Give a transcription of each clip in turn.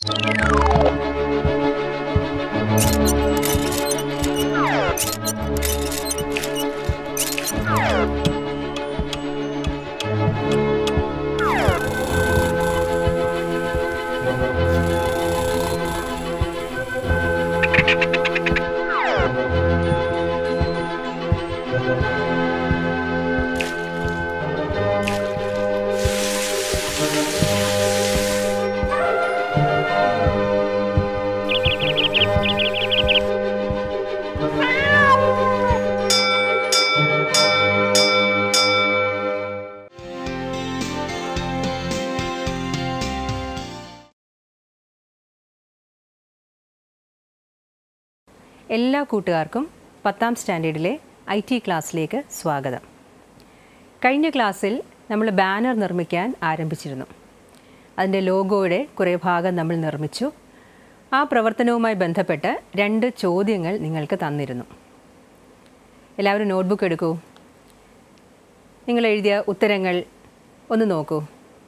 എല്ലാ കൂട്ടുകാർക്കും പത്താം സ്റ്റാൻഡേർഡിലെ ഐ ടി ക്ലാസ്സിലേക്ക് സ്വാഗതം കഴിഞ്ഞ ക്ലാസ്സിൽ നമ്മൾ ബാനർ നിർമ്മിക്കാൻ ആരംഭിച്ചിരുന്നു അതിൻ്റെ ലോഗോയുടെ കുറേ ഭാഗം നമ്മൾ നിർമ്മിച്ചു ആ പ്രവർത്തനവുമായി ബന്ധപ്പെട്ട് രണ്ട് ചോദ്യങ്ങൾ നിങ്ങൾക്ക് തന്നിരുന്നു എല്ലാവരും നോട്ട്ബുക്ക് എടുക്കൂ നിങ്ങൾ എഴുതിയ ഉത്തരങ്ങൾ ഒന്ന് നോക്കൂ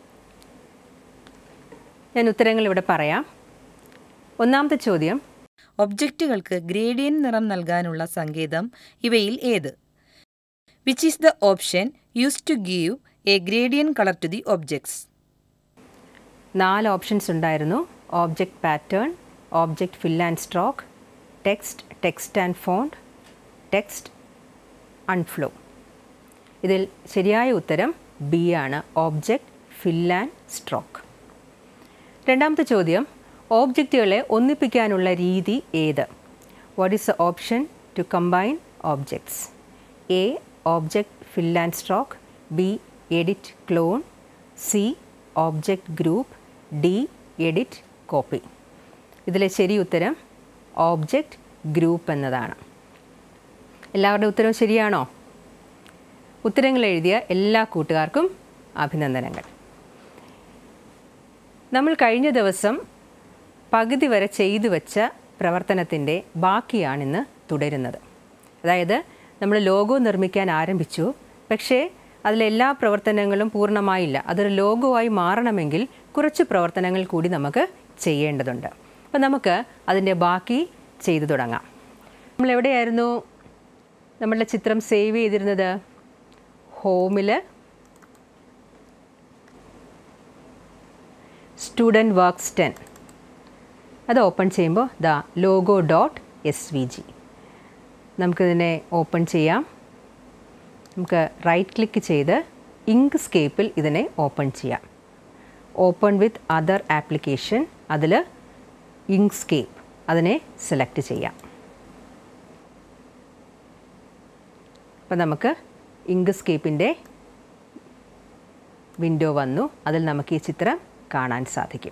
ഞാൻ ഉത്തരങ്ങൾ ഇവിടെ പറയാം ഒന്നാമത്തെ ചോദ്യം ഒബ്ജക്റ്റുകൾക്ക് ഗ്രേഡിയൻ നിറം നൽകാനുള്ള സങ്കേതം ഇവയിൽ ഏത് which is the option use to give a gradient colour to the objects നാല് ഓപ്ഷൻസ് ഉണ്ടായിരുന്നു object pattern object fill and stroke text text and font text unflow ഇതിൽ ശരിയായ ഉത്തരം ബി ആണ് ഓബ്ജക്റ്റ് ഫിൽ ആൻഡ് സ്ട്രോക്ക് രണ്ടാമത്തെ ചോദ്യം ഓബ്ജക്റ്റുകളെ ഒന്നിപ്പിക്കാനുള്ള രീതി ഏത് what is the option to combine objects A object fill and stroke B edit clone C object group D edit copy ഇതിലെ ശരി ഉത്തരം ഓബ്ജക്റ്റ് ഗ്രൂപ്പ് എന്നതാണ് എല്ലാവരുടെ ഉത്തരവും ശരിയാണോ ഉത്തരങ്ങൾ എഴുതിയ എല്ലാ കൂട്ടുകാർക്കും അഭിനന്ദനങ്ങൾ നമ്മൾ കഴിഞ്ഞ ദിവസം പകുതി വരെ ചെയ്തു വെച്ച പ്രവർത്തനത്തിൻ്റെ ബാക്കിയാണിന്ന് തുടരുന്നത് അതായത് നമ്മൾ ലോഗോ നിർമ്മിക്കാൻ ആരംഭിച്ചു പക്ഷേ അതിലെല്ലാ പ്രവർത്തനങ്ങളും പൂർണ്ണമായില്ല അതൊരു ലോഗോ ആയി മാറണമെങ്കിൽ കുറച്ച് പ്രവർത്തനങ്ങൾ കൂടി നമുക്ക് ചെയ്യേണ്ടതുണ്ട് അപ്പം നമുക്ക് അതിൻ്റെ ബാക്കി ചെയ്തു തുടങ്ങാം നമ്മൾ എവിടെയായിരുന്നു നമ്മളുടെ ചിത്രം സേവ് ചെയ്തിരുന്നത് ഹോമിൽ സ്റ്റുഡൻറ്റ് വർക്ക്സ് ടെൻ അത് ഓപ്പൺ ചെയ്യുമ്പോൾ the logo dot S V G നമുക്കിതിനെ ഓപ്പൺ ചെയ്യാം നമുക്ക് റൈറ്റ് ക്ലിക്ക് ചെയ്ത് ഇങ്ക് സ്കേപ്പിൽ ഇതിനെ ഓപ്പൺ ചെയ്യാം ഓപ്പൺ വിത്ത് അതർ ആപ്ലിക്കേഷൻ അതിൽ ഇങ്ക് സ്കേപ്പ് അതിനെ സെലക്ട് ചെയ്യാം അപ്പം നമുക്ക് ഇങ്ക് സ്കേപ്പിൻ്റെ വിൻഡോ വന്നു അതിൽ നമുക്ക് ഈ ചിത്രം കാണാൻ സാധിക്കും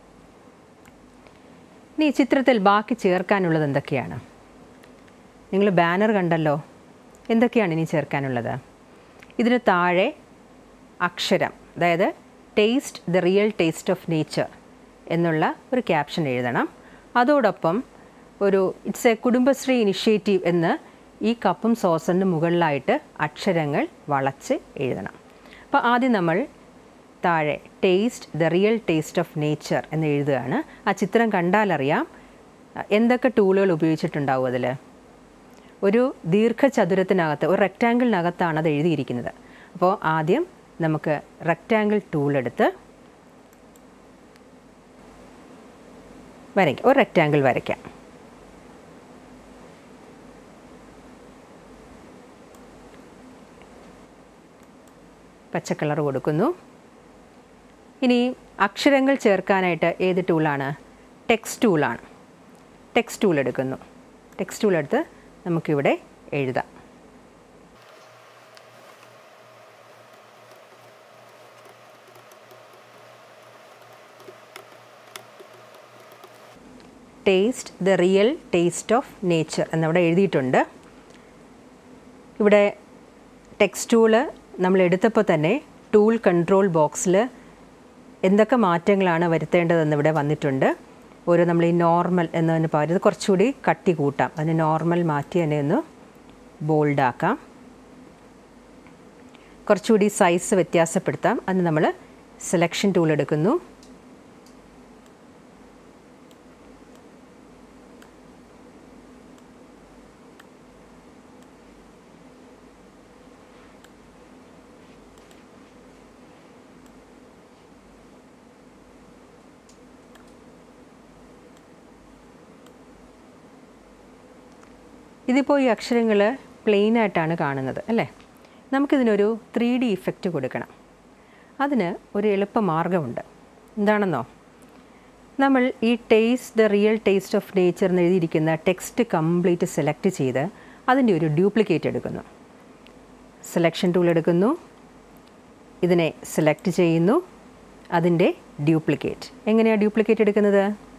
ഇനി ഈ ചിത്രത്തിൽ ബാക്കി ചേർക്കാനുള്ളത് എന്തൊക്കെയാണ് നിങ്ങൾ ബാനർ കണ്ടല്ലോ എന്തൊക്കെയാണ് ഇനി ചേർക്കാനുള്ളത് ഇതിന് താഴെ അക്ഷരം അതായത് taste the real taste of nature എന്നുള്ള ഒരു ക്യാപ്ഷൻ എഴുതണം അതോടൊപ്പം ഒരു ഇറ്റ്സ് എ കുടുംബശ്രീ ഇനിഷ്യേറ്റീവ് എന്ന് ഈ കപ്പും സോസറിന് മുകളിലായിട്ട് അക്ഷരങ്ങൾ വളച്ച് എഴുതണം അപ്പോൾ ആദ്യം നമ്മൾ താഴെ taste the real taste of nature എന്ന് എഴുതുകയാണ് ആ ചിത്രം കണ്ടാലറിയാം എന്തൊക്കെ ടൂളുകൾ ഉപയോഗിച്ചിട്ടുണ്ടാവും അതിൽ ഒരു ദീർഘചതുരത്തിനകത്ത് ഒരു റെക്റ്റാങ്കിളിനകത്താണ് അത് എഴുതിയിരിക്കുന്നത് അപ്പോൾ ആദ്യം നമുക്ക് റെക്റ്റാങ്കിൾ ടൂൾ എടുത്ത് വരയ്ക്കാം ഒരു റെക്റ്റാങ്കിൾ വരയ്ക്കാം പച്ച കളർ കൊടുക്കുന്നു ഇനി അക്ഷരങ്ങൾ ചേർക്കാനായിട്ട് ഏത് ടൂളാണ് ടെക്സ്റ്റ് ടൂളാണ് ടെക്സ്റ്റ് ടൂൾ എടുക്കുന്നു ടെക്സ്റ്റ് ടൂൾ എടുത്ത് നമുക്കിവിടെ എഴുതാം taste the real taste of nature എന്നവിടെ എഴുതിയിട്ടുണ്ട് ഇവിടെ ടെക്സ്റ്റ് ടൂള് നമ്മൾ എടുത്തപ്പോൾ തന്നെ ടൂൾ കൺട്രോൾ ബോക്സിൽ എന്തൊക്കെ മാറ്റങ്ങളാണ് വരുത്തേണ്ടതെന്ന് ഇവിടെ വന്നിട്ടുണ്ട് ഒരു നമ്മൾ ഈ നോർമൽ എന്നതിന് പകരം ഇത് കുറച്ചുകൂടി കട്ടി കൂട്ടാം അതിന് നോർമൽ മാറ്റി തന്നെ ഒന്ന് ബോൾഡാക്കാം കുറച്ചുകൂടി സൈസ് വ്യത്യാസപ്പെടുത്താം അതിന് നമ്മൾ സെലക്ഷൻ ടൂൾ എടുക്കുന്നു ഇതിപ്പോൾ ഈ അക്ഷരങ്ങൾ പ്ലെയിൻ ആയിട്ടാണ് കാണുന്നത് അല്ലേ നമുക്കിതിനൊരു ത്രീ ഡി ഇഫക്റ്റ് കൊടുക്കണം അതിന് ഒരു എളുപ്പ മാർഗമുണ്ട് എന്താണെന്നോ നമ്മൾ ഈ taste the real taste of nature എന്ന് എഴുതിയിരിക്കുന്ന ടെക്സ്റ്റ് കംപ്ലീറ്റ് സെലക്ട് ചെയ്ത് അതിൻ്റെ ഒരു ഡ്യൂപ്ലിക്കേറ്റ് എടുക്കുന്നു സെലക്ഷൻ ടൂൾ എടുക്കുന്നു ഇതിനെ സെലക്ട് ചെയ്യുന്നു അതിൻ്റെ ഡ്യൂപ്ലിക്കേറ്റ് എങ്ങനെയാണ് ഡ്യൂപ്ലിക്കേറ്റ് എടുക്കുന്നത്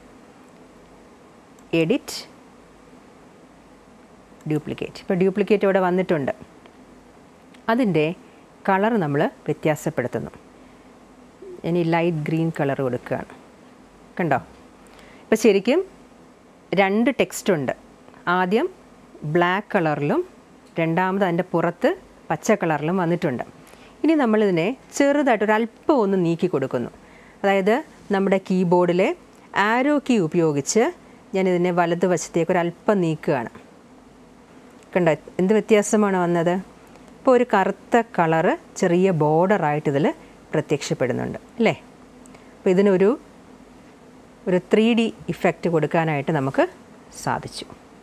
എഡിറ്റ് ഡ്യൂപ്ലിക്കേറ്റ് ഇപ്പോൾ ഡ്യൂപ്ലിക്കേറ്റ് ഇവിടെ വന്നിട്ടുണ്ട് അതിൻ്റെ കളർ നമ്മൾ വ്യത്യാസപ്പെടുത്തുന്നു ഇനി ലൈറ്റ് ഗ്രീൻ കളർ കൊടുക്കുകയാണ് കണ്ടോ ഇപ്പോൾ ശരിക്കും രണ്ട് ടെക്സ്റ്റ് ഉണ്ട് ആദ്യം ബ്ലാക്ക് കളറിലും രണ്ടാമത് അതിൻ്റെ പുറത്ത് പച്ച കളറിലും വന്നിട്ടുണ്ട് ഇനി നമ്മളിതിനെ ചെറുതായിട്ട് ഒരു അല്പം ഒന്ന് നീക്കി കൊടുക്കുന്നു അതായത് നമ്മുടെ കീബോർഡിലെ ആരോ കീ ഉപയോഗിച്ച് ഞാനിതിനെ വലതുവശത്തേക്ക് ഒരു അല്പം നീക്കുകയാണ് കണ്ടോ എന്ത് വ്യത്യാസമാണ് വന്നത് ഇപ്പോൾ ഒരു കറുത്ത കളറ് ചെറിയ ബോർഡറായിട്ട് ഇതിൽ പ്രത്യക്ഷപ്പെടുന്നുണ്ട് അല്ലേ അപ്പോൾ ഇതിനൊരു ഒരു ത്രീ ഡി ഇഫക്റ്റ് കൊടുക്കാനായിട്ട് നമുക്ക് സാധിച്ചു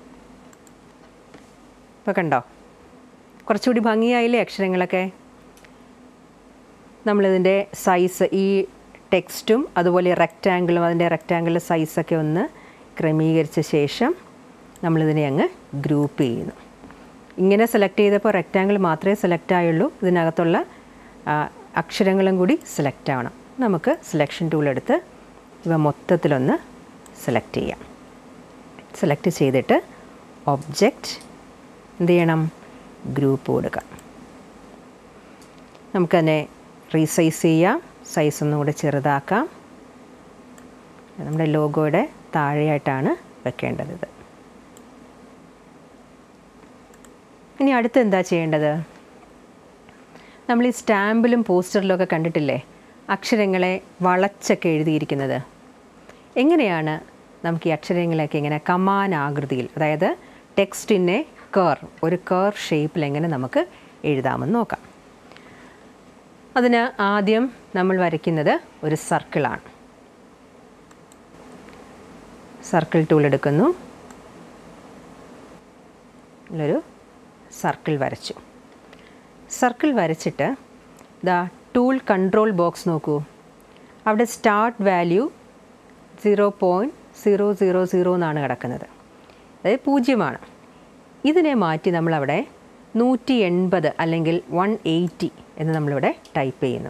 ഇപ്പോൾ കണ്ടോ കുറച്ചുകൂടി ഭംഗിയായില്ലേ അക്ഷരങ്ങളൊക്കെ നമ്മളിതിൻ്റെ സൈസ് ഈ ടെക്സ്റ്റും അതുപോലെ റെക്റ്റാങ്കിളും അതിൻ്റെ റെക്റ്റാങ്കിൾ സൈസൊക്കെ ഒന്ന് ക്രമീകരിച്ച ശേഷം നമ്മളിതിനെ അങ്ങ് ഗ്രൂപ്പ് ചെയ്യുന്നു ഇങ്ങനെ സെലക്ട് ചെയ്തപ്പോൾ റെക്റ്റാങ്കിൾ മാത്രമേ സെലക്ട് ആയുള്ളൂ ഇതിനകത്തുള്ള ആ, അക്ഷരങ്ങളും കൂടി സെലക്ട് ആവണം നമുക്ക് സെലക്ഷൻ ടൂൾ എടുത്ത് ഇവ മൊത്തത്തിലൊന്ന് സെലക്ട് ചെയ്യാം സെലക്ട് ചെയ്തിട്ട് ഒബ്ജക്റ്റ് എന്ത് ചെയ്യണം ഗ്രൂപ്പ് കൊടുക്കാം നമുക്കതിനെ റീസൈസ് ചെയ്യാം സൈസ് ഒന്നും കൂടെ ചെറുതാക്കാം നമ്മുടെ ലോഗോയുടെ താഴെയായിട്ടാണ് വെക്കേണ്ടത് ഇത് ഇനി അടുത്ത് എന്താ ചെയ്യേണ്ടത് നമ്മൾ ഈ സ്റ്റാമ്പിലും പോസ്റ്ററിലും ഒക്കെ കണ്ടിട്ടില്ലേ അക്ഷരങ്ങളെ വളച്ചൊക്കെ എഴുതിയിരിക്കുന്നത് എങ്ങനെയാണ് നമുക്ക് ഈ അക്ഷരങ്ങളൊക്കെ ഇങ്ങനെ കമാൻ ആകൃതിയിൽ അതായത് ടെക്സ്റ്റിനെ കർ ഒരു കർ ഷേപ്പിൽ എങ്ങനെ നമുക്ക് എഴുതാമെന്ന് നോക്കാം അതിന് ആദ്യം നമ്മൾ വരയ്ക്കുന്നത് ഒരു സർക്കിളാണ് സർക്കിൾ ടൂൾ എടുക്കുന്നു ഒരു സർക്കിൾ വരച്ചു സർക്കിൾ വരച്ചിട്ട് ദാ ടൂൾ കൺട്രോൾ ബോക്സ് നോക്കൂ അവിടെ start value zero point zero zero zero എന്നാണ് കിടക്കുന്നത് അതായത് പൂജ്യമാണ് ഇതിനെ മാറ്റി നമ്മളവിടെ നൂറ്റി എൺപത് അല്ലെങ്കിൽ വൺ എയ്റ്റി എന്ന് നമ്മളിവിടെ ടൈപ്പ് ചെയ്യുന്നു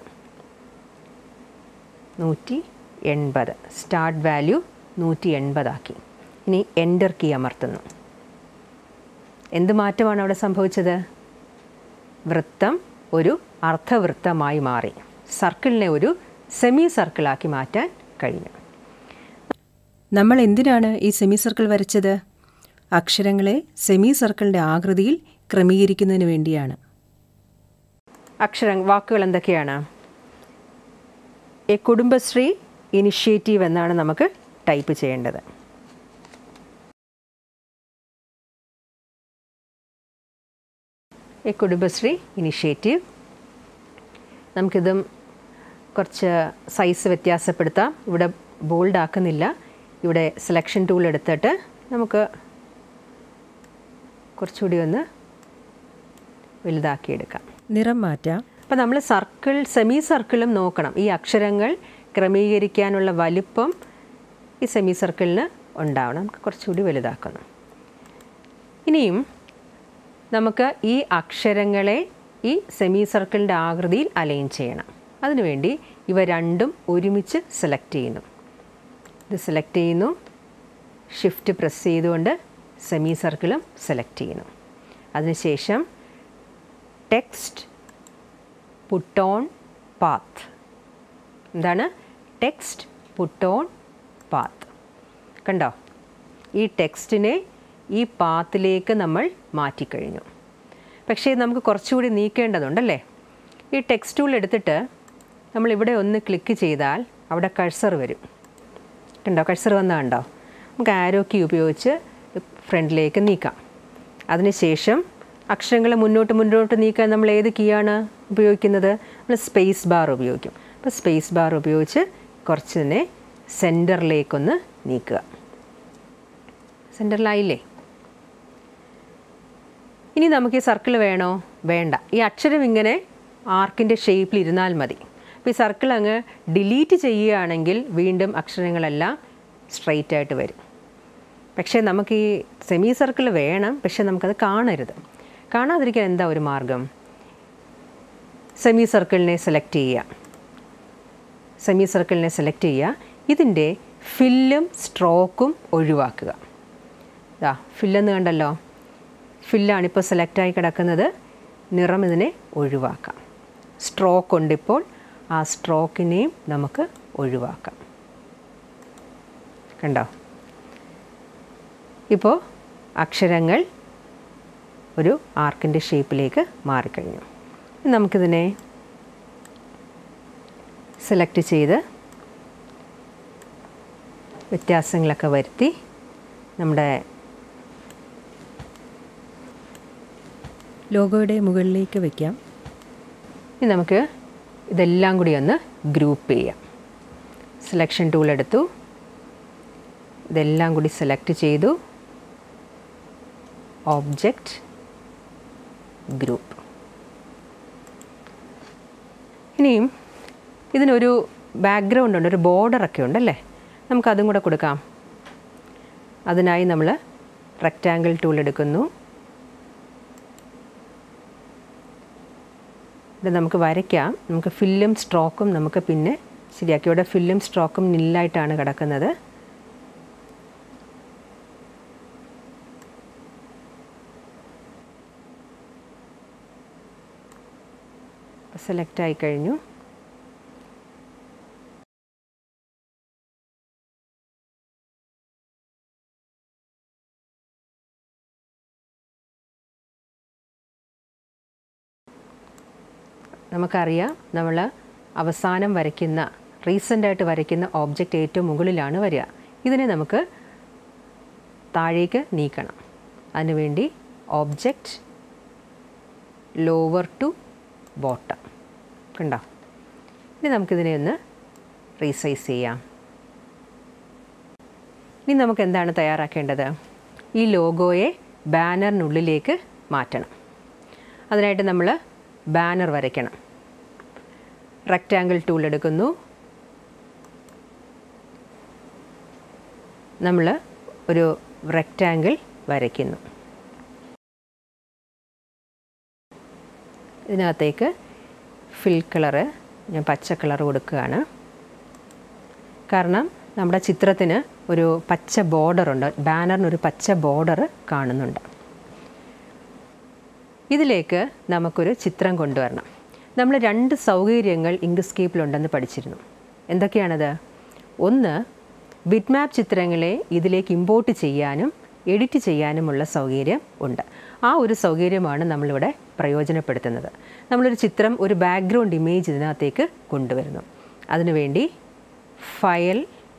നൂറ്റി എൺപത് സ്റ്റാർട്ട് വാല്യൂ നൂറ്റി എൺപതാക്കി ഇനി എൻ്റർ കീ അമർത്തുന്നു എന്ത് മാറ്റമാണ് അവിടെ സംഭവിച്ചത് വൃത്തം ഒരു അർദ്ധവൃത്തമായി മാറി സർക്കിളിനെ ഒരു സെമി സർക്കിളാക്കി മാറ്റാൻ കഴിഞ്ഞു നമ്മൾ എന്തിനാണ് ഈ സെമി സർക്കിൾ വരച്ചത് അക്ഷരങ്ങളെ സെമി സർക്കിളിൻ്റെ ആകൃതിയിൽ ക്രമീകരിക്കുന്നതിന് വേണ്ടിയാണ് അക്ഷര വാക്കുകൾ എന്തൊക്കെയാണ് എ കുടുംബശ്രീ ഇനിഷ്യേറ്റീവ് എന്നാണ് നമുക്ക് ടൈപ്പ് ചെയ്യേണ്ടത് എ കുടുംബശ്രീ ഇനിഷ്യേറ്റീവ് നമുക്കിതും കുറച്ച് സൈസ് വ്യത്യാസപ്പെടുത്താം ഇവിടെ ബോൾഡ് ആക്കുന്നില്ല ഇവിടെ സെലക്ഷൻ ടൂൾ എടുത്തിട്ട് നമുക്ക് കുറച്ചുകൂടി ഒന്ന് വലുതാക്കിയെടുക്കാം നിറം മാറ്റാം അപ്പോൾ നമ്മൾ സർക്കിൾ സെമി സർക്കിളും നോക്കണം ഈ അക്ഷരങ്ങൾ ക്രമീകരിക്കാനുള്ള വലിപ്പം ഈ സെമി സർക്കിളിന് ഉണ്ടാവണം നമുക്ക് കുറച്ചുകൂടി വലുതാക്കുന്നു ഇനിയും നമുക്ക് ഈ അക്ഷരങ്ങളെ ഈ സെമി സർക്കിളിൻ്റെ ആകൃതിയിൽ അലൈൻ ചെയ്യണം അതിനുവേണ്ടി ഇവ രണ്ടും ഒരുമിച്ച് സെലക്ട് ചെയ്യുന്നു ഇത് സെലക്ട് ചെയ്യുന്നു ഷിഫ്റ്റ് പ്രസ് ചെയ്തുകൊണ്ട് സെമി സർക്കിളും സെലക്ട് ചെയ്യുന്നു അതിനുശേഷം ടെക്സ്റ്റ് പുട്ട് ഓൺ പാത്ത് എന്താണ് ടെക്സ്റ്റ് പുട്ട് ഓൺ പാത്ത് കണ്ടോ ഈ ടെക്സ്റ്റിനെ ഈ പാത്തിലേക്ക് നമ്മൾ മാറ്റിക്കഴിഞ്ഞു പക്ഷേ ഇത് നമുക്ക് കുറച്ചുകൂടി നീക്കേണ്ടതുണ്ടല്ലേ ഈ ടെക്സ്റ്റ് ടൂൾ എടുത്തിട്ട് നമ്മൾ ഇവിടെ ഒന്ന് ക്ലിക്ക് ചെയ്താൽ അവിടെ കഴ്സർ വരും കണ്ടോ കഴ്സർ വന്ന കണ്ടോ നമുക്ക് ആരോ കീ ഉപയോഗിച്ച് ഫ്രണ്ടിലേക്ക് നീക്കാം അതിനുശേഷം അക്ഷരങ്ങൾ മുന്നോട്ട് മുന്നോട്ട് നീക്കാൻ നമ്മൾ ഏത് കീയാണ് ഉപയോഗിക്കുന്നത് നമ്മൾ സ്പേസ് ബാർ ഉപയോഗിക്കും അപ്പോൾ സ്പേസ് ബാർ ഉപയോഗിച്ച് കുറച്ച് തന്നെ സെൻറ്ററിലേക്കൊന്ന് നീക്കുക സെൻറ്ററിലായില്ലേ ഇനി നമുക്ക് ഈ സർക്കിൾ വേണോ വേണ്ട ഈ അക്ഷരം ഇങ്ങനെ ആർക്കിൻ്റെ ഷേപ്പിൽ ഇരുന്നാൽ മതി അപ്പോൾ ഈ സർക്കിൾ അങ്ങ് ഡിലീറ്റ് ചെയ്യുകയാണെങ്കിൽ വീണ്ടും അക്ഷരങ്ങളെല്ലാം സ്ട്രെയിറ്റ് ആയിട്ട് വരും പക്ഷേ നമുക്ക് ഈ സെമി സർക്കിൾ വേണം പക്ഷേ നമുക്കത് കാണരുത് കാണാതിരിക്കാൻ എന്താ ഒരു മാർഗം സെമി സർക്കിളിനെ സെലക്ട് ചെയ്യുക സെമി സർക്കിളിനെ സെലക്ട് ചെയ്യുക ഇതിൻ്റെ ഫില്ലും സ്ട്രോക്കും ഒഴിവാക്കുക ഇതാ ഫില്ലെന്ന് കണ്ടല്ലോ ഫില്ലാണിപ്പോൾ സെലക്റ്റായി കിടക്കുന്നത് നിറം ഇതിനെ ഒഴിവാക്കാം സ്ട്രോക്ക് ഉണ്ടിപ്പോൾ ആ സ്ട്രോക്കിനെയും നമുക്ക് ഒഴിവാക്കാം കണ്ടോ ഇപ്പോൾ അക്ഷരങ്ങൾ ഒരു ആർക്കിൻ്റെ ഷേപ്പിലേക്ക് മാറിക്കഴിഞ്ഞു ഇനി നമുക്കിതിനെ സെലക്ട് ചെയ്ത് വ്യത്യാസങ്ങളൊക്കെ വരുത്തി നമ്മുടെ ലോഗോയുടെ മുകളിലേക്ക് വയ്ക്കാം ഇനി നമുക്ക് ഇതെല്ലാം കൂടി ഒന്ന് ഗ്രൂപ്പ് ചെയ്യാം സെലക്ഷൻ ടൂൾ എടുത്തു ഇതെല്ലാം കൂടി സെലക്ട് ചെയ്തു ഓബ്ജക്റ്റ് ഗ്രൂപ്പ് ഇനിയും ഇതിനൊരു ബാക്ക്ഗ്രൗണ്ട് ഉണ്ട് ഒരു ബോർഡറൊക്കെ ഉണ്ടല്ലേ നമുക്കതും കൂടെ കൊടുക്കാം അതിനായി നമ്മൾ റെക്റ്റാങ്കിൾ ടൂൾ എടുക്കുന്നു ഇത് നമുക്ക് വരയ്ക്കാം നമുക്ക് ഫില്ലും സ്ട്രോക്കും നമുക്ക് പിന്നെ ശരിയാക്കി ഇവിടെ ഫില്ലും സ്ട്രോക്കും നില്ലായിട്ടാണ് കിടക്കുന്നത് സെലക്ട് ആയി കഴിഞ്ഞു നമുക്കറിയാം നമ്മൾ അവസാനം വരയ്ക്കുന്ന റീസെൻ്റായിട്ട് വരയ്ക്കുന്ന ഓബ്ജക്റ്റ് ഏറ്റവും മുകളിലാണ് വരിക ഇതിനെ നമുക്ക് താഴേക്ക് നീക്കണം അതിനുവേണ്ടി ഓബ്ജക്റ്റ് ലോവർ ടു ബോട്ടം കണ്ടോ ഇനി നമുക്കിതിനെ ഒന്ന് റീസൈസ് ചെയ്യാം ഇനി നമുക്ക് എന്താണ് തയ്യാറാക്കേണ്ടത് ഈ ലോഗോയെ ബാനറിനുള്ളിലേക്ക് മാറ്റണം അതിനായിട്ട് നമ്മൾ ബാനർ വരയ്ക്കണം റെക്റ്റാങ്കിൾ ടൂൾ എടുക്കുന്നു നമ്മൾ ഒരു റെക്റ്റാങ്കിൾ വരയ്ക്കുന്നു ഇതിനകത്തേക്ക് ഫിൽ കളറ് ഞാൻ പച്ച കളർ കൊടുക്കുകയാണ് കാരണം നമ്മുടെ ചിത്രത്തിന് ഒരു പച്ച ബോർഡറുണ്ട് ബാനറിനൊരു പച്ച ബോർഡർ കാണുന്നുണ്ട് ഇതിലേക്ക് നമുക്കൊരു ചിത്രം കൊണ്ടുവരണം നമ്മൾ രണ്ട് സൗകര്യങ്ങൾ ഇങ്ക്സ്കേപ്പിലുണ്ടെന്ന് പഠിച്ചിരുന്നു എന്തൊക്കെയാണത് ഒന്ന് ബിറ്റ്മാപ്പ് ചിത്രങ്ങളെ ഇതിലേക്ക് ഇമ്പോർട്ട് ചെയ്യാനും എഡിറ്റ് ചെയ്യാനുമുള്ള സൗകര്യം ഉണ്ട് ആ ഒരു സൗകര്യമാണ് നമ്മളിവിടെ പ്രയോജനപ്പെടുത്തുന്നത് നമ്മളൊരു ചിത്രം ഒരു ബാക്ക്ഗ്രൗണ്ട് ഇമേജ് ഇതിനകത്തേക്ക് കൊണ്ടുവരുന്നു അതിനുവേണ്ടി file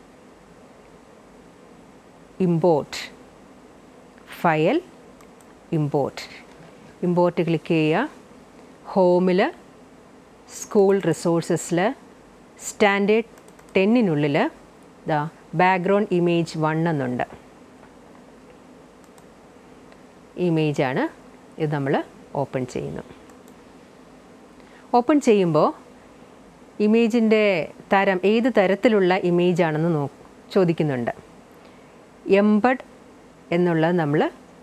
import file import import click ചെയ്യുക ഹോമിൽ സ്കൂൾ റിസോഴ്സസിൽ സ്റ്റാൻഡേർഡ് ടെന്നിനുള്ളിൽ ദാ ബാക്ക്ഗ്രൗണ്ട് ഇമേജ് വൺ എന്നുണ്ട് ഇമേജാണ് ഇത് നമ്മൾ ഓപ്പൺ ചെയ്യുന്നു ഓപ്പൺ ചെയ്യുമ്പോൾ ഇമേജിൻ്റെ തരം ഏത് തരത്തിലുള്ള ഇമേജാണെന്ന് നോ ചോദിക്കുന്നുണ്ട് എംബഡ് എന്നുള്ളത് നമ്മൾ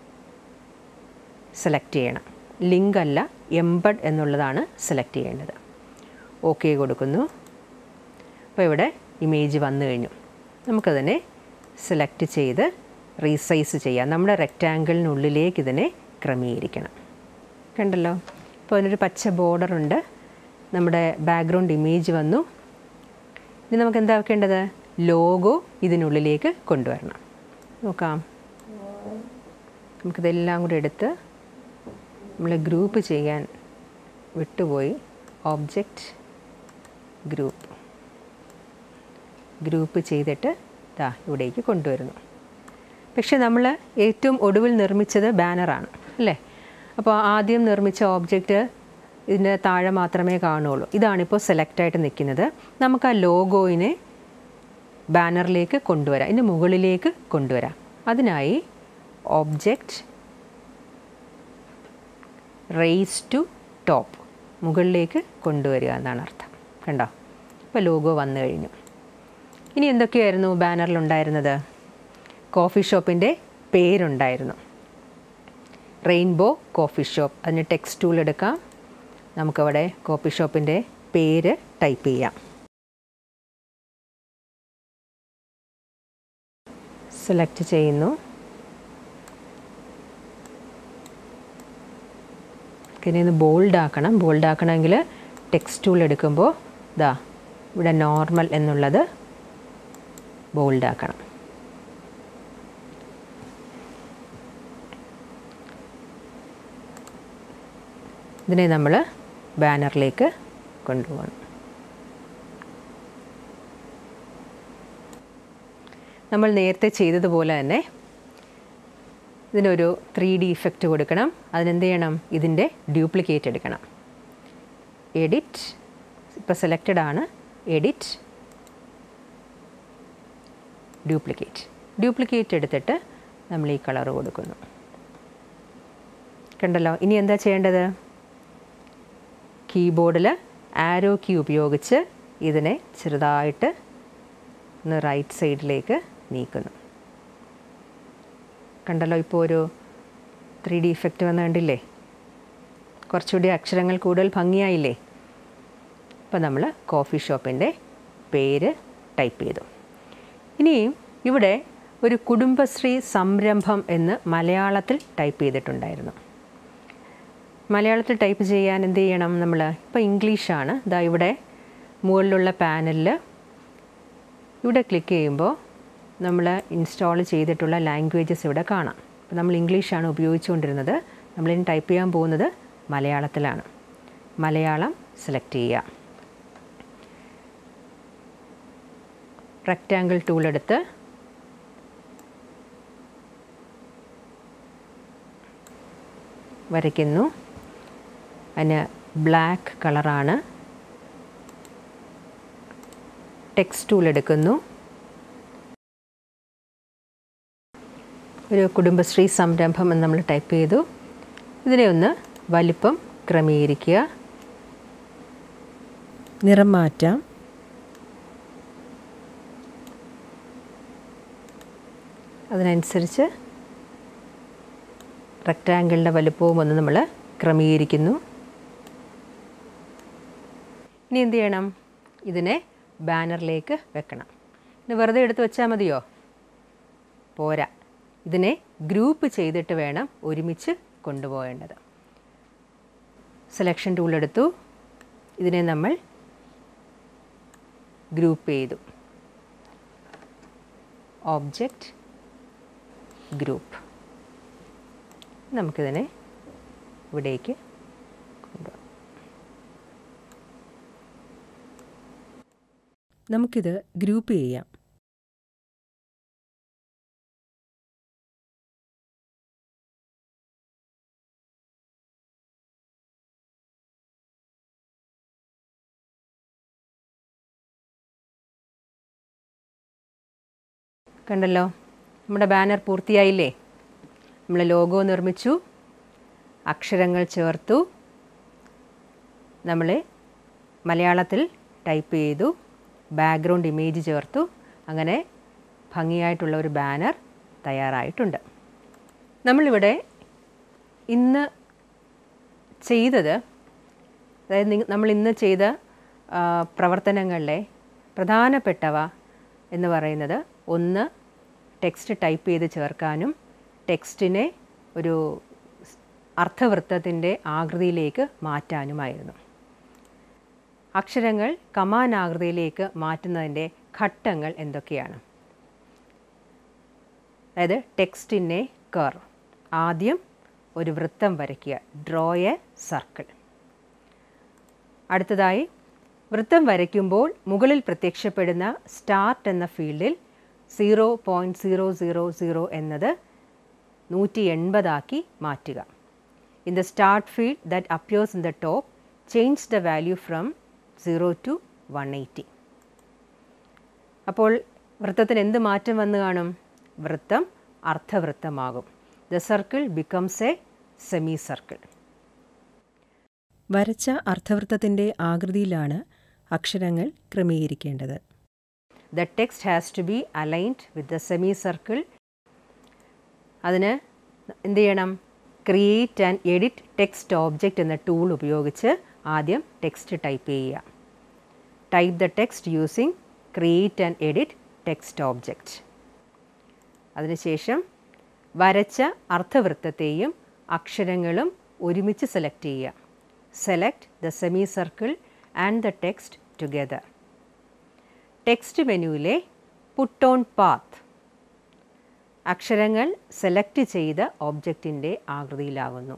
സെലക്ട് ചെയ്യണം ലിങ്ക് അല്ല എംബഡ് എന്നുള്ളതാണ് സെലക്ട് ചെയ്യേണ്ടത് ഓക്കെ കൊടുക്കുന്നു അപ്പോൾ ഇവിടെ ഇമേജ് വന്നു കഴിഞ്ഞു നമുക്കതിനെ സെലക്ട് ചെയ്ത് റീസൈസ് ചെയ്യാം നമ്മുടെ റെക്റ്റാങ്കിളിനുള്ളിലേക്ക് ഇതിനെ ക്രമീകരിക്കണം കണ്ടല്ലോ ഇപ്പോൾ അതിനൊരു പച്ച ബോർഡറുണ്ട് നമ്മുടെ ബാക്ക്ഗ്രൗണ്ട് ഇമേജ് വന്നു ഇനി നമുക്ക് എന്താ വെക്കേണ്ടത് ലോഗോ ഇതിനുള്ളിലേക്ക് കൊണ്ടുവരണം നോക്കാം നമുക്കിതെല്ലാം കൂടെ എടുത്ത് നമ്മൾ ഗ്രൂപ്പ് ചെയ്യാൻ വിട്ടുപോയി ഓബ്ജക്റ്റ് ഗ്രൂപ്പ് ഗ്രൂപ്പ് ചെയ്തിട്ട് ദാ ഇവിടേക്ക് കൊണ്ടുവരുന്നു പക്ഷെ നമ്മൾ ഏറ്റവും ഒടുവിൽ നിർമ്മിച്ചത് ബാനറാണ് അല്ലേ അപ്പോൾ ആദ്യം നിർമ്മിച്ച ഓബ്ജക്റ്റ് ഇതിൻ്റെ താഴെ മാത്രമേ കാണുള്ളൂ ഇതാണിപ്പോൾ സെലക്റ്റായിട്ട് നിൽക്കുന്നത് നമുക്ക് ആ ലോഗോയിനെ ബാനറിലേക്ക് കൊണ്ടുവരാം ഇതിൻ്റെ മുകളിലേക്ക് കൊണ്ടുവരാം അതിനായി ഓബ്ജക്റ്റ് റേസ് ടു ടോപ്പ് മുകളിലേക്ക് കൊണ്ടുവരിക എന്നാണ് അർത്ഥം കണ്ടോ ഇപ്പോൾ ലോഗോ വന്നു കഴിഞ്ഞു ഇനി എന്തൊക്കെയായിരുന്നു ബാനറിലുണ്ടായിരുന്നത് കോഫി ഷോപ്പിൻ്റെ പേരുണ്ടായിരുന്നു റെയിൻബോ കോഫി ഷോപ്പ് അതിന് ടെക്സ്റ്റ് ടൂൾ എടുക്കാം നമുക്കവിടെ കോഫി ഷോപ്പിൻ്റെ പേര് ടൈപ്പ് ചെയ്യാം സെലക്ട് ചെയ്യുന്നു ഇനി ഒന്ന് ബോൾഡ് ആക്കണം ബോൾഡ് ആക്കണമെങ്കിൽ ടെക്സ്റ്റ് ടൂൾ എടുക്കുമ്പോൾ ഇതാ ഇവിടെ നോർമൽ എന്നുള്ളത് ബോൾഡ് ആക്കണം ഇതിനെ നമ്മൾ ബാനറിലേക്ക് കൊണ്ടുപോകണം നമ്മൾ നേരത്തെ ചെയ്തതുപോലെ തന്നെ ഇതിനൊരു ത്രീ ഡി ഇഫക്റ്റ് കൊടുക്കണം അതിനെന്ത് ചെയ്യണം ഇതിൻ്റെ ഡ്യൂപ്ലിക്കേറ്റ് എടുക്കണം എഡിറ്റ് ഇപ്പോൾ സെലക്റ്റഡ് ആണ് എഡിറ്റ് ഡ്യൂപ്ലിക്കേറ്റ് ഡ്യൂപ്ലിക്കേറ്റ് എടുത്തിട്ട് നമ്മൾ ഈ കളർ കൊടുക്കുന്നു കണ്ടല്ലോ ഇനി എന്താ ചെയ്യേണ്ടത് കീബോർഡിൽ ആരോ കീ ഉപയോഗിച്ച് ഇതിനെ ചെറുതായിട്ട് ഒന്ന് റൈറ്റ് സൈഡിലേക്ക് നീക്കുന്നു കണ്ടല്ലോ ഇപ്പോൾ ഒരു ത്രീ ഡി ഇഫക്റ്റ് വന്ന് കണ്ടില്ലേ കുറച്ചുകൂടി അക്ഷരങ്ങൾ കൂടുതൽ ഭംഗിയായില്ലേ അപ്പോൾ നമ്മൾ കോഫി ഷോപ്പിൻ്റെ പേര് ടൈപ്പ് ചെയ്തു ഇനിയും ഇവിടെ ഒരു കുടുംബശ്രീ സംരംഭം എന്ന് മലയാളത്തിൽ ടൈപ്പ് ചെയ്തിട്ടുണ്ടായിരുന്നു മലയാളത്തിൽ ടൈപ്പ് ചെയ്യാൻ എന്ത് ചെയ്യണം നമ്മൾ ഇപ്പോൾ ഇംഗ്ലീഷാണ് ഇതാ ഇവിടെ മുകളിലുള്ള പാനലിൽ ഇവിടെ ക്ലിക്ക് ചെയ്യുമ്പോൾ നമ്മൾ ഇൻസ്റ്റാൾ ചെയ്തിട്ടുള്ള ലാംഗ്വേജസ് ഇവിടെ കാണാം അപ്പോൾ നമ്മൾ ഇംഗ്ലീഷാണ് ഉപയോഗിച്ചുകൊണ്ടിരുന്നത് നമ്മളിനി ടൈപ്പ് ചെയ്യാൻ പോകുന്നത് മലയാളത്തിലാണ് മലയാളം സെലക്ട് ചെയ്യുക റെക്റ്റാങ്കിൾ ടൂൾ എടുത്ത് വരയ്ക്കുന്നു അതിന് ബ്ലാക്ക് കളറാണ് ടെക്സ്റ്റ് ടൂൾ എടുക്കുന്നു ഒരു കുടുംബശ്രീ സംരംഭം എന്ന് നമ്മൾ ടൈപ്പ് ചെയ്തു ഇതിനെ ഒന്ന് വലിപ്പം ക്രമീകരിക്കുക നിറം മാറ്റാം അതിനനുസരിച്ച് റെക്റ്റാങ്കിളിൻ്റെ വലുപ്പവും ഒന്ന് നമ്മൾ ക്രമീകരിക്കുന്നു ഇനി എന്ത് ചെയ്യണം ഇതിനെ ബാനറിലേക്ക് വെക്കണം ഇനി വെറുതെ എടുത്ത് വെച്ചാൽ മതിയോ പോരാ ഇതിനെ ഗ്രൂപ്പ് ചെയ്തിട്ട് വേണം ഒരുമിച്ച് കൊണ്ടുപോകേണ്ടത് സെലക്ഷൻ ടൂൾ എടുത്തു ഇതിനെ നമ്മൾ ഗ്രൂപ്പ് ചെയ്തു ഓബ്ജക്റ്റ് ഗ്രൂപ്പ് നമുക്കിതിനെ ഇവിടേക്ക് കൊണ്ടുപോകാം നമുക്കിത് ഗ്രൂപ്പ് ചെയ്യാം കണ്ടല്ലോ നമ്മുടെ ബാനർ പൂർത്തിയായില്ലേ നമ്മൾ ലോഗോ നിർമ്മിച്ചു അക്ഷരങ്ങൾ ചേർത്തു നമ്മൾ മലയാളത്തിൽ ടൈപ്പ് ചെയ്തു ബാക്ക്ഗ്രൗണ്ട് ഇമേജ് ചേർത്തു അങ്ങനെ ഭംഗിയായിട്ടുള്ള ഒരു ബാനർ തയ്യാറായിട്ടുണ്ട് നമ്മളിവിടെ ഇന്ന് ചെയ്തത് അതായത് നിങ്ങ- നമ്മൾ ഇന്ന് ചെയ്ത ആ, പ്രവർത്തനങ്ങളിലെ പ്രധാനപ്പെട്ടവ എന്ന് പറയുന്നത് ഒന്ന് ടെക്സ്റ്റ് ടൈപ്പ് ചെയ്ത് ചേർക്കാനും ടെക്സ്റ്റിനെ ഒരു സ് അർത്ഥവൃത്തത്തിൻ്റെ ആകൃതിയിലേക്ക് മാറ്റാനുമായിരുന്നു അക്ഷരങ്ങൾ കമാനാകൃതിയിലേക്ക് മാറ്റുന്നതിൻ്റെ ഘട്ടങ്ങൾ എന്തൊക്കെയാണ് അതായത് ടെക്സ്റ്റിനെ കർ ആദ്യം ഒരു വൃത്തം വരയ്ക്കുക ഡ്രോ എ സർക്കിൾ അടുത്തതായി വൃത്തം വരയ്ക്കുമ്പോൾ മുകളിൽ പ്രത്യക്ഷപ്പെടുന്ന സ്റ്റാർട്ട് എന്ന ഫീൽഡിൽ zero point zero zero zero എന്നത് നൂറ്റി എൺപതാക്കി മാറ്റുക in the start field that appears in the top change the value from zero to one eighty അപ്പോൾ വൃത്തത്തിന് എന്ത് മാറ്റം വന്നു കാണും വൃത്തം അർദ്ധവൃത്തമാകും the circle becomes a semi circle വരച്ച അർത്ഥവൃത്തത്തിൻ്റെ ആകൃതിയിലാണ് അക്ഷരങ്ങൾ ക്രമീകരിക്കേണ്ടത് the text has to be aligned with the semi circle അതിന് എന്ത് ചെയ്യണം create and edit text object എന്ന ടൂൾ ഉപയോഗിച്ച് ആദ്യം ടെക്സ്റ്റ് ടൈപ്പ് ചെയ്യുക type the text using create and edit text object അതിനുശേഷം വരച്ച അർത്ഥവൃത്തത്തെയും അക്ഷരങ്ങളും ഒരുമിച്ച് സെലക്ട് ചെയ്യുക select the semi circle and the text together text മെനുവിലെ പുട്ട് ഓൺ പാത്ത് അക്ഷരങ്ങൾ സെലക്ട് ചെയ്ത ഓബ്ജക്റ്റിൻ്റെ ആകൃതിയിലാകുന്നു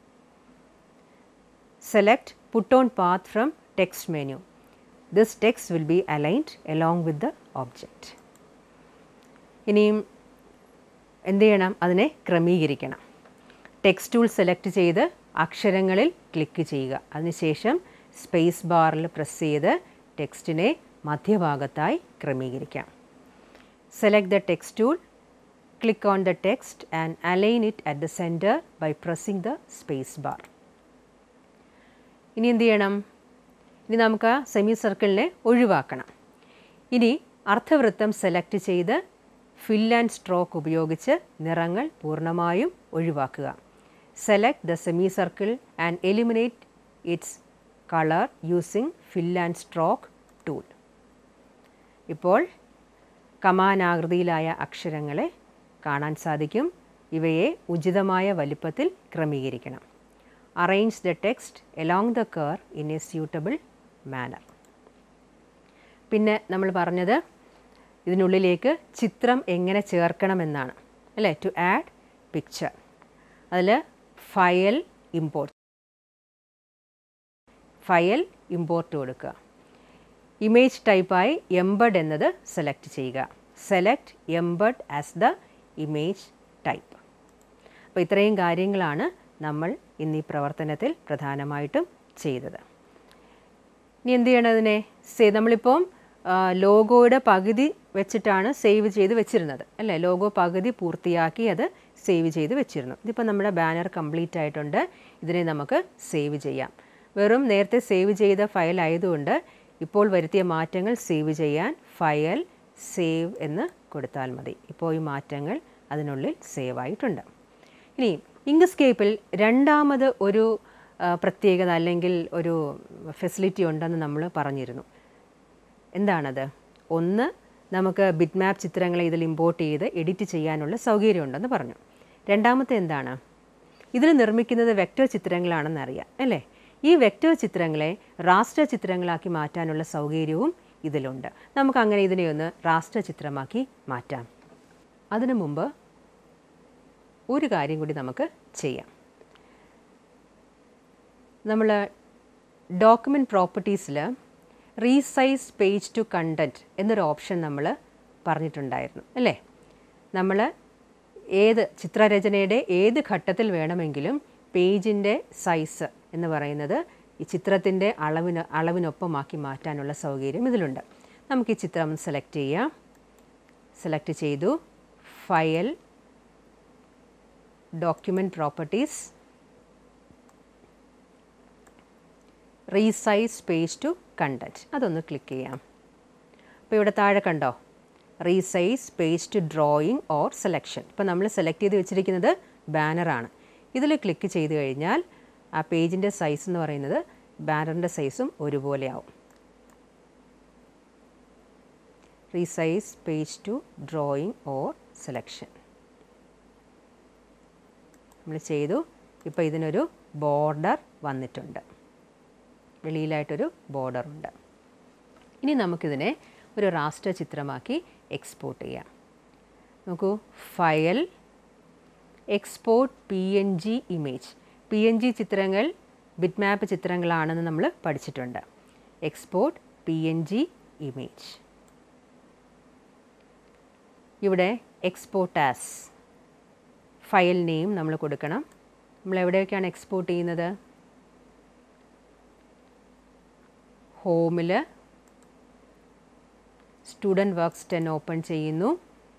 select put on path from text menu this text will be aligned along with the object ഇനിയും എന്ത് ചെയ്യണം അതിനെ ക്രമീകരിക്കണം ടെക്സ്റ്റ് ടൂൾ സെലക്ട് ചെയ്ത് അക്ഷരങ്ങളിൽ ക്ലിക്ക് ചെയ്യുക അതിനുശേഷം സ്പേസ് ബാറിൽ പ്രസ് ചെയ്ത് ടെക്സ്റ്റിനെ മധ്യഭാഗത്തായി ക്രമീകരിക്കാം select the text tool click on the text and align it at the center by pressing the space bar. ഇനി എന്ത് ചെയ്യണം ഇനി നമുക്ക് ആ സെമി സർക്കിളിനെ ഒഴിവാക്കണം ഇനി അർത്ഥവൃത്തം സെലക്ട് ചെയ്ത് ഫിൽ ആൻഡ് സ്ട്രോക്ക് ഉപയോഗിച്ച് നിറങ്ങൾ പൂർണ്ണമായും ഒഴിവാക്കുക select the semi circle and eliminate its colour using fill and stroke tool ഇപ്പോൾ കമാനാകൃതിയിലായ അക്ഷരങ്ങളെ കാണാൻ സാധിക്കും ഇവയെ ഉചിതമായ വലിപ്പത്തിൽ ക്രമീകരിക്കണം arrange the text along the curve in a suitable manner പിന്നെ നമ്മൾ പറഞ്ഞത് ഇതിനുള്ളിലേക്ക് ചിത്രം എങ്ങനെ ചേർക്കണമെന്നാണ് അല്ലേ ടു ആഡ് പിക്ചർ അതിൽ ഫയൽ ഇമ്പോർട്ട് ഫയൽ ഇമ്പോർട്ട് കൊടുക്കുക ഇമേജ് ടൈപ്പായി എംബഡ് എന്നത് സെലക്ട് ചെയ്യുക select embed as the image type അപ്പോൾ ഇത്രയും കാര്യങ്ങളാണ് നമ്മൾ ഇന്ന് ഈ പ്രവർത്തനത്തിൽ പ്രധാനമായിട്ടും ചെയ്തത് ഇനി എന്ത് ചെയ്യണം അതിനെ സേ നമ്മളിപ്പം ലോഗോയുടെ പകുതി വെച്ചിട്ടാണ് സേവ് ചെയ്ത് വെച്ചിരുന്നത് അല്ലേ ലോഗോ പകുതി പൂർത്തിയാക്കി അത് സേവ് ചെയ്ത് വെച്ചിരുന്നു ഇതിപ്പോൾ നമ്മുടെ ബാനർ കംപ്ലീറ്റ് ആയിട്ടുണ്ട് ഇതിനെ നമുക്ക് സേവ് ചെയ്യാം വെറും നേരത്തെ സേവ് ചെയ്ത ഫയൽ ആയതുകൊണ്ട് ഇപ്പോൾ വരുത്തിയ മാറ്റങ്ങൾ സേവ് ചെയ്യാൻ ഫയൽ സേവ് എന്ന് കൊടുത്താൽ മതി ഇപ്പോൾ ഈ മാറ്റങ്ങൾ അതിനുള്ളിൽ സേവ് ആയിട്ടുണ്ട് ഇനി ഇങ്ക്സ്കേപ്പിൽ രണ്ടാമത് ഒരു ആ, പ്രത്യേകത അല്ലെങ്കിൽ ഒരു ഫെസിലിറ്റി ഉണ്ടെന്ന് നമ്മൾ പറഞ്ഞിരുന്നു എന്താണത് ഒന്ന് നമുക്ക് ബിറ്റ് മാപ്പ് ചിത്രങ്ങളെ ഇതിൽ ഇമ്പോർട്ട് ചെയ്ത് എഡിറ്റ് ചെയ്യാനുള്ള സൗകര്യമുണ്ടെന്ന് പറഞ്ഞു രണ്ടാമത്തെ എന്താണ് ഇതിൽ നിർമ്മിക്കുന്നത് വെക്റ്റർ ചിത്രങ്ങളാണെന്ന് അറിയാം അല്ലേ ഈ വെക്റ്റർ ചിത്രങ്ങളെ റാസ്റ്റർ ചിത്രങ്ങളാക്കി മാറ്റാനുള്ള സൗകര്യവും ഇതിലുണ്ട് നമുക്ക് അങ്ങനെ ഇതിനെ ഒന്ന് റാസ്റ്റർ ചിത്രമാക്കി മാറ്റാം അതിനു മുമ്പ് ഒരു കാര്യം കൂടി നമുക്ക് ചെയ്യാം നമ്മൾ ഡോക്യുമെൻറ്റ് പ്രോപ്പർട്ടീസിൽ റീസൈസ് പേജ് ടു കണ്ടൻറ്റ് എന്നൊരു ഓപ്ഷൻ നമ്മൾ പറഞ്ഞിട്ടുണ്ടായിരുന്നു അല്ലേ നമ്മൾ ഏത് ചിത്രരചനയുടെ ഏത് ഘട്ടത്തിൽ വേണമെങ്കിലും പേജിൻ്റെ സൈസ് എന്ന് പറയുന്നത് ഈ ചിത്രത്തിൻ്റെ അളവിന് അളവിനൊപ്പമാക്കി മാറ്റാനുള്ള സൗകര്യം ഇതിലുണ്ട് നമുക്ക് ഈ ചിത്രം സെലക്ട് ചെയ്യാം സെലക്ട് ചെയ്തു file document properties resize page to content അതൊന്ന് ക്ലിക്ക് ചെയ്യാം അപ്പോൾ ഇവിടെ താഴെ കണ്ടോ resize page to drawing or selection ഇപ്പോൾ നമ്മൾ സെലക്ട് ചെയ്ത് വെച്ചിരിക്കുന്നത് ബാനറാണ് ഇതിൽ ക്ലിക്ക് ചെയ്ത് കഴിഞ്ഞാൽ ആ പേജിൻ്റെ സൈസ് എന്ന് പറയുന്നത് ബാനറിൻ്റെ സൈസും ഒരുപോലെയാവും resize page to drawing or selection നമ്മൾ ചെയ്തു ഇപ്പോൾ ഇതിനൊരു ബോർഡർ വന്നിട്ടുണ്ട് വെളിയിലായിട്ടൊരു ബോർഡർ ഉണ്ട് ഇനി നമുക്കിതിനെ ഒരു റാസ്റ്റർ ചിത്രമാക്കി എക്സ്പോർട്ട് ചെയ്യാം നോക്കൂ file export P N G image P N G ചിത്രങ്ങൾ ബിറ്റ് മാപ്പ് ചിത്രങ്ങളാണെന്ന് നമ്മൾ പഠിച്ചിട്ടുണ്ട് export P N G image ഇവിടെ എക്സ്പോർട്ട് ആസ് ഫയൽ നെയിം നമ്മൾ കൊടുക്കണം നമ്മൾ എവിടെയൊക്കെയാണ് എക്സ്പോർട്ട് ചെയ്യുന്നത് ഹോമിൽ സ്റ്റുഡൻറ്റ് വർക്ക്സ് ടെൻ ഓപ്പൺ ചെയ്യുന്നു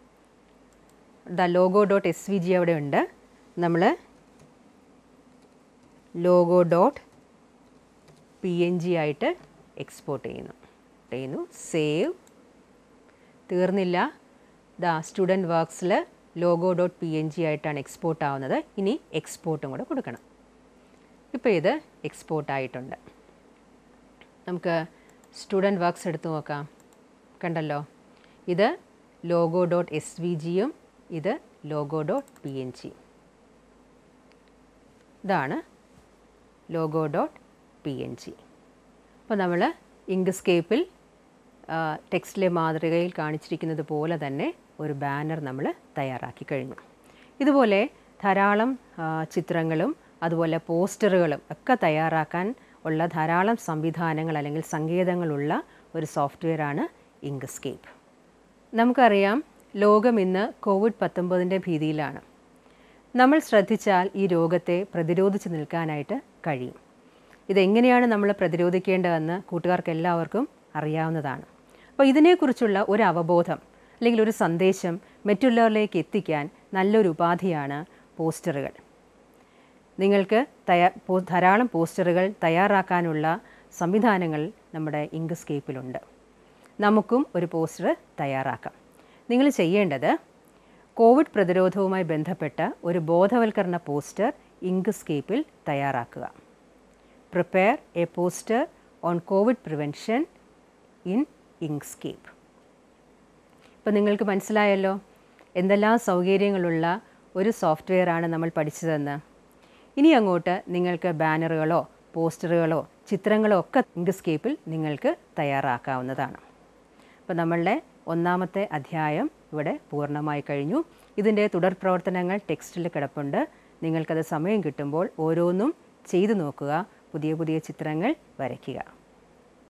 the logo dot S V G അവിടെ ഉണ്ട് നമ്മൾ logo dot P N G ആയിട്ട് എക്സ്പോർട്ട് ചെയ്യുന്നു ചെയ്യുന്നു സേവ് തീർന്നില്ല ദാ സ്റ്റുഡൻറ്റ് വർക്ക്സിൽ logo dot P N G ആയിട്ടാണ് എക്സ്പോർട്ട് ആവുന്നത് ഇനി എക്സ്പോർട്ടും കൂടെ കൊടുക്കണം ഇപ്പോൾ ഇത് എക്സ്പോർട്ട് ആയിട്ടുണ്ട് നമുക്ക് സ്റ്റുഡൻറ്റ് വർക്ക്സ് എടുത്ത് നോക്കാം കണ്ടല്ലോ ഇത് ലോഗോ ഡോട്ട് എസ് വി ജിയും ഇത് logo dot P N G ഇതാണ് logo dot P N G അപ്പോൾ നമ്മൾ ഇങ്ക്സ്കേപ്പിൽ ടെക്സ്റ്റിലെ മാതൃകയിൽ കാണിച്ചിരിക്കുന്നത് പോലെ തന്നെ ഒരു ബാനർ നമ്മൾ തയ്യാറാക്കി കഴിഞ്ഞു ഇതുപോലെ ധാരാളം ആ, ചിത്രങ്ങളും അതുപോലെ പോസ്റ്ററുകളും ഒക്കെ തയ്യാറാക്കാൻ ഉള്ള ധാരാളം സംവിധാനങ്ങൾ അല്ലെങ്കിൽ സങ്കേതങ്ങളുള്ള ഒരു സോഫ്റ്റ്വെയറാണ് ഇങ്ക്സ്കേപ്പ് നമുക്കറിയാം ലോകം ഇന്ന് കോവിഡ് പത്തൊമ്പതിൻ്റെ ഭീതിയിലാണ് നമ്മൾ ശ്രദ്ധിച്ചാൽ ഈ രോഗത്തെ പ്രതിരോധിച്ച് നിൽക്കാനായിട്ട് കഴിയും ഇതെങ്ങനെയാണ് നമ്മൾ പ്രതിരോധിക്കേണ്ടതെന്ന് കൂട്ടുകാർക്ക് എല്ലാവർക്കും അറിയാവുന്നതാണ് അപ്പോൾ ഇതിനെക്കുറിച്ചുള്ള ഒരു അവബോധം അല്ലെങ്കിൽ ഒരു സന്ദേശം മറ്റുള്ളവരിലേക്ക് എത്തിക്കാൻ നല്ലൊരു ഉപാധിയാണ് പോസ്റ്ററുകൾ നിങ്ങൾക്ക് തയ്യാ പോ- ധാരാളം പോസ്റ്ററുകൾ തയ്യാറാക്കാനുള്ള സംവിധാനങ്ങൾ നമ്മുടെ ഇങ്ക്സ്കേപ്പിലുണ്ട് നമുക്കും ഒരു പോസ്റ്റർ തയ്യാറാക്കാം നിങ്ങൾ ചെയ്യേണ്ടത് കോവിഡ് പ്രതിരോധവുമായി ബന്ധപ്പെട്ട ഒരു ബോധവൽക്കരണ പോസ്റ്റർ ഇങ്ക്സ്കേപ്പിൽ തയ്യാറാക്കുക prepare a poster on covid prevention in Inkscape ഇപ്പം നിങ്ങൾക്ക് മനസ്സിലായല്ലോ എന്തെല്ലാം സൗകര്യങ്ങളുള്ള ഒരു സോഫ്റ്റ്വെയറാണ് നമ്മൾ പഠിച്ചതെന്ന് ഇനി അങ്ങോട്ട് നിങ്ങൾക്ക് ബാനറുകളോ പോസ്റ്ററുകളോ ചിത്രങ്ങളോ ഒക്കെ ഇങ്ക്സ്കേപ്പിൽ നിങ്ങൾക്ക് തയ്യാറാക്കാവുന്നതാണ് അപ്പോൾ നമ്മളുടെ ഒന്നാമത്തെ അധ്യായം ഇവിടെ പൂർണ്ണമായി കഴിഞ്ഞു ഇതിൻ്റെ തുടർ പ്രവർത്തനങ്ങൾ ടെക്സ്റ്റിൽ കിടപ്പുണ്ട് നിങ്ങൾക്കത് സമയം കിട്ടുമ്പോൾ ഓരോന്നും ചെയ്തു നോക്കുക പുതിയ പുതിയ ചിത്രങ്ങൾ വരയ്ക്കുക